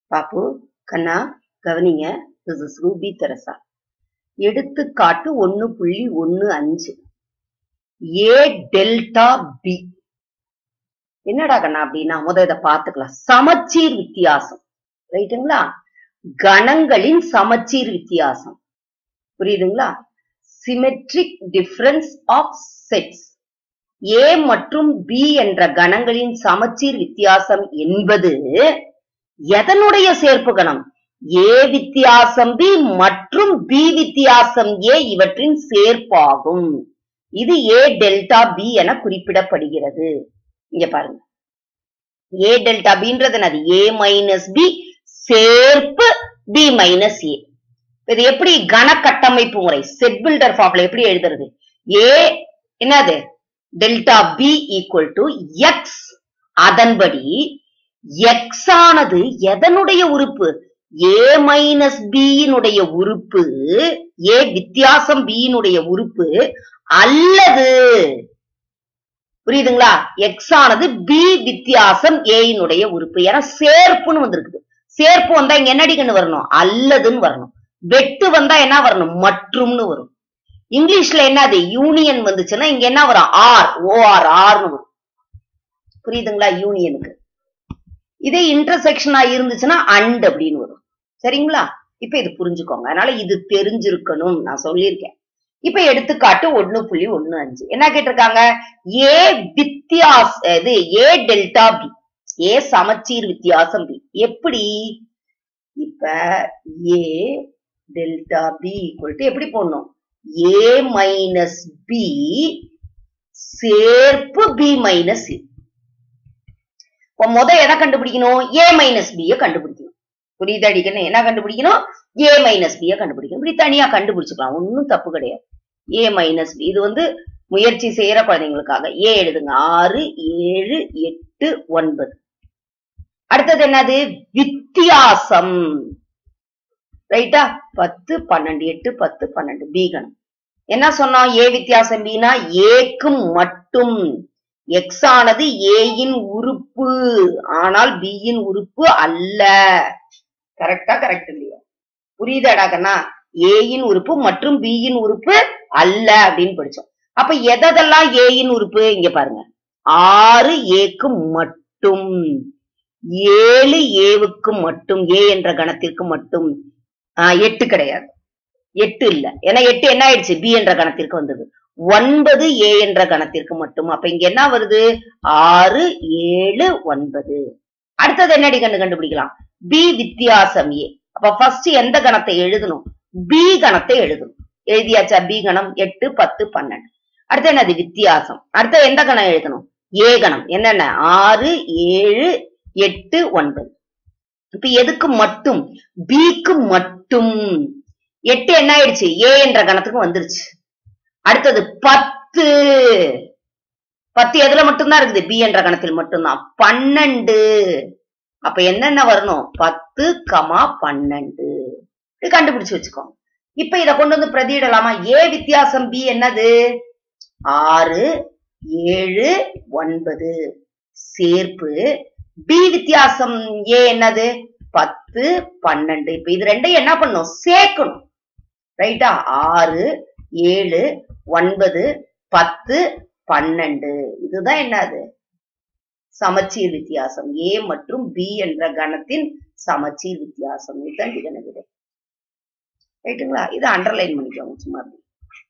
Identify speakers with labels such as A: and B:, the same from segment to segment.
A: பாப்பு கண்ணா கவனிங்க this is Ruby Teresa எடுத்துக்காட்டு ஒன்னு புள்ளி ஒன்னு அஞ்சு ஏ டெல்டா பி என்னடா கண்ணா அப்படின்னா முத இதை பார்த்துக்கலாம் சமச்சீர் வித்தியாசம் ரைட்டுங்களா கணங்களின் சமச்சீர் வித்தியாசம் புரியுதுங்களா symmetric difference of sets A மற்றும் பி என்ற கணங்களின் சமச்சீர் வித்தியாசம் என்பது எதனுடைய சேர்ப்பு கணம் ஏ வித்தியாசம் பி மற்றும் பி வித்தியாசம் ஏ இவற்றின் சேர்ப்பாகும் இது ஏ டெல்டா பி என குறிப்பிடப்படுகிறது இங்க பாருங்க ஏ டெல்டா பின்றது என்னது ஏ மைனஸ் பி சேர்ப்பு பி மைனஸ் ஏ இது எப்படி கன கட்டமைப்பு முறை செட் பில்டர் ஃபார்ம்ல எப்படி எழுதுறது ஏ என்னது delta B equal to X அதன்படி எக்ஸ் ஆனது எதனுடைய உறுப்பு ஏ மைனஸ் பியினுடைய உறுப்பு ஏ வித்தியாசம் பியினுடைய உறுப்பு அல்லது புரியுதுங்களா எக்ஸ் ஆனது பி வித்தியாசம் ஏயினுடைய உறுப்பு ஏன்னா சேர்ப்புன்னு வந்திருக்குது சேர்ப்பு வந்தா இங்க என்ன அடிக்கணும் வரணும் அல்லதுன்னு வரணும் வெட்டு வந்தா என்ன வரணும் மற்றும்னு வரும் இங்கிலீஷ்ல என்னது யூனியன் வந்துச்சுன்னா இங்க என்ன வரும் ஆர் ஓஆர் ஆர்னு வரும் புரியுதுங்களா யூனியனுக்கு இதே இன்டர்செக்ஷனா இருந்துச்சுன்னா அண்ட் அப்படின்னு வரும் சரிங்களா இப்ப இது புரிஞ்சுக்கோங்க அதனால இது தெரிஞ்சிருக்கணும் நான் சொல்லியிருக்கேன் இப்ப எடுத்துக்காட்டு ஒண்ணு புள்ளி ஒண்ணு அஞ்சு என்ன கேட்டிருக்காங்க ஏ வித்தியாச இது ஏ டெல்டா பி ஏ சமச்சீர் வித்தியாசம் பி எப்படி இப்ப A delta B equal to எப்படி போடணும் ஏ மைனஸ் பி சேர்ப்பு பி மைனஸ் ஏ இப்போ முத எதை கண்டுபிடிக்கணும் ஏ மைனஸ் பிய கண்டுபிடிக்கணும் புரியுது அடிக்கணும் என்ன கண்டுபிடிக்கணும் ஏ மைனஸ் பிய கண்டுபிடிக்கணும் இப்படி தனியா கண்டுபிடிச்சுக்கலாம் ஒன்னும் தப்பு கிடையாது ஏ மைனஸ் பி இது வந்து முயற்சி செய்யற குழந்தைங்களுக்காக ஏ எழுதுங்க ஆறு ஏழு எட்டு ஒன்பது அடுத்தது என்னது வித்தியாசம் ரைட்டா பத்து பன்னெண்டு எட்டு பத்து பன்னெண்டு பி கணம் என்ன சொன்னோம் ஏ வித்தியாசம் பினா ஏக்கும் மட்டும் எக்ஸ் ஆனது ஏயின் உறுப்பு ஆனால் பியின் உறுப்பு அல்ல கரெக்டா கரெக்ட் இல்லையா புரியுதாடா கண்ணா ஏயின் உறுப்பு மற்றும் பியின் உறுப்பு அல்ல அப்படின்னு படிச்சோம் அப்ப எதெல்லாம் ஏயின் உறுப்பு இங்க பாருங்க ஆறு ஏக்கு மட்டும் ஏழு ஏவுக்கு மட்டும் ஏ என்ற கணத்திற்கு மட்டும் ஆஹ் எட்டு கிடையாது எட்டு இல்ல ஏன்னா எட்டு என்ன ஆயிடுச்சு பி என்ற கணத்திற்கு வந்தது ஒன்பது ஏ என்ற கணத்திற்கு மட்டும் அப்ப இங்க என்ன வருது ஆறு ஏழு ஒன்பது அடுத்தது என்னடி கண்டு கண்டுபிடிக்கலாம் பி வித்தியாசம் ஏ அப்ப ஃபர்ஸ்ட் எந்த கணத்தை எழுதணும் பி கணத்தை எழுதணும் எழுதியாச்சா பி கணம் எட்டு பத்து பன்னெண்டு அடுத்து என்னது வித்தியாசம் அடுத்த எந்த கணம் எழுதணும் ஏ கணம் என்னென்ன ஆறு ஏழு எட்டு ஒன்பது இப்ப எதுக்கு மட்டும் பிக்கு மட்டும் எட்டு என்ன ஆயிடுச்சு ஏ என்ற கணத்துக்கு வந்துருச்சு அடுத்தது பத்து பத்து எதுல மட்டும்தான் இருக்குது பி என்ற கணத்தில் மட்டும்தான் பன்னெண்டு அப்ப என்னென்ன வரணும் பத்து கமா பன்னெண்டு இது கண்டுபிடிச்சு வச்சுக்கோங்க இப்ப இத கொண்டு வந்து பிரதியிடலாமா ஏ வித்தியாசம் பி என்னது ஆறு ஏழு ஒன்பது சேர்ப்பு பி வித்தியாசம் ஏ என்னது பத்து பன்னெண்டு இப்ப இது ரெண்டையும் என்ன பண்ணும் சேர்க்கணும் ரைட்டா ஆறு ஏழு ஒன்பது பத்து பன்னெண்டு இதுதான் என்னது சமச்சீர் வித்தியாசம் ஏ மற்றும் பி என்ற கணத்தின் சமச்சீர் வித்தியாசம் இதுதான் இதன விடை ரைட்டுங்களா இதை அண்டர்லைன் பண்ணிக்கோங்க சும்மா அப்படி.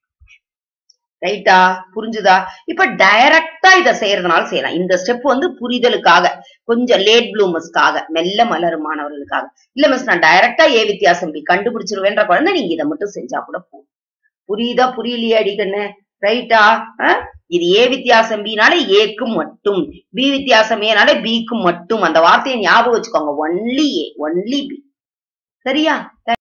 A: ரைட்டா புரிஞ்சுதா இப்ப டைரக்டா இத செய்யறதுனால செய்யலாம் இந்த ஸ்டெப் வந்து புரிதலுக்காக கொஞ்சம் லேட் ப்ளூமர்ஸ்க்காக மெல்ல மலரும் மாணவர்களுக்காக இல்ல மிஸ் நான் டைரக்டா ஏ வித்தியாசம் பி கண்டுபிடிச்சிருவேன்ற குழந்தை நீங்க இதை மட்டும் செஞ்சா கூட போதும் புரியுதா புரியலையா அடிக்கண்ணு ரைட்டா இது ஏ வித்தியாசம் பினால ஏக்கு மட்டும் பி வித்தியாசம் ஏனால பிக்கு மட்டும் அந்த வார்த்தையை ஞாபகம் வச்சுக்கோங்க ஒன்லி ஏ ஒன்லி பி சரியா